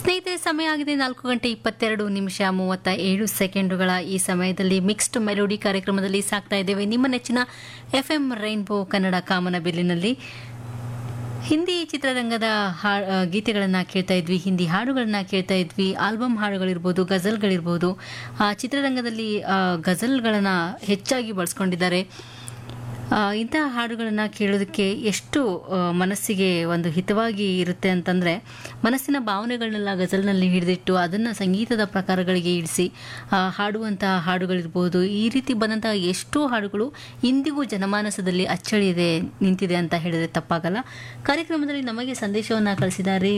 ಸ್ನೇಹಿತರೆ ಸಮಯ ಆಗಿದೆ ನಾಲ್ಕು ಗಂಟೆ ಇಪ್ಪತ್ತೆರಡು ನಿಮಿಷ ಮೂವತ್ತ ಏಳು ಸೆಕೆಂಡುಗಳ ಈ ಸಮಯದಲ್ಲಿ ಮಿಕ್ಸ್ಡ್ ಮೆಲೋಡಿ ಕಾರ್ಯಕ್ರಮದಲ್ಲಿ ಸಾಕ್ತಾ ಇದ್ದೇವೆ ನಿಮ್ಮ ನೆಚ್ಚಿನ ಎಫ್ ಎಂ ರೈನ್ಬೋ ಕನ್ನಡ ಕಾಮನಬಿಲ್ಲಿನಲ್ಲಿ ಹಿಂದಿ ಚಿತ್ರರಂಗದ ಹಾ ಗೀತೆಗಳನ್ನು ಕೇಳ್ತಾ ಇದ್ವಿ ಹಿಂದಿ ಹಾಡುಗಳನ್ನ ಕೇಳ್ತಾ ಇದ್ವಿ ಆಲ್ಬಮ್ ಹಾಡುಗಳಿರ್ಬೋದು ಗಜಲ್ಗಳಿರ್ಬೋದು ಆ, ಚಿತ್ರರಂಗದಲ್ಲಿ ಆ, ಗಜಲ್ಗಳನ್ನು ಹೆಚ್ಚಾಗಿ ಬಳಸ್ಕೊಂಡಿದ್ದಾರೆ ಆ, ಇಂತಹ ಹಾಡುಗಳನ್ನು ಕೇಳೋದಕ್ಕೆ ಎಷ್ಟು ಆ, ಮನಸ್ಸಿಗೆ ಒಂದು ಹಿತವಾಗಿ ಇರುತ್ತೆ ಅಂತಂದರೆ ಮನಸ್ಸಿನ ಭಾವನೆಗಳನ್ನೆಲ್ಲ ಗಜಲ್ನಲ್ಲಿ ಹಿಡಿದಿಟ್ಟು ಅದನ್ನು ಸಂಗೀತದ ಪ್ರಕಾರಗಳಿಗೆ ಇಳಿಸಿ ಆ, ಹಾಡುವಂತಹ ಹಾಡುಗಳಿರ್ಬೋದು ಈ ರೀತಿ ಬಂದಂತಹ ಎಷ್ಟೋ ಹಾಡುಗಳು ಇಂದಿಗೂ ಜನಮಾನಸದಲ್ಲಿ ಅಚ್ಚಳಿಯದೆ ನಿಂತಿದೆ ಅಂತ ಹೇಳಿದ್ರೆ ತಪ್ಪಾಗಲ್ಲ ಕಾರ್ಯಕ್ರಮದಲ್ಲಿ ನಮಗೆ ಸಂದೇಶವನ್ನು ಕಳಿಸಿದ್ದಾರೆ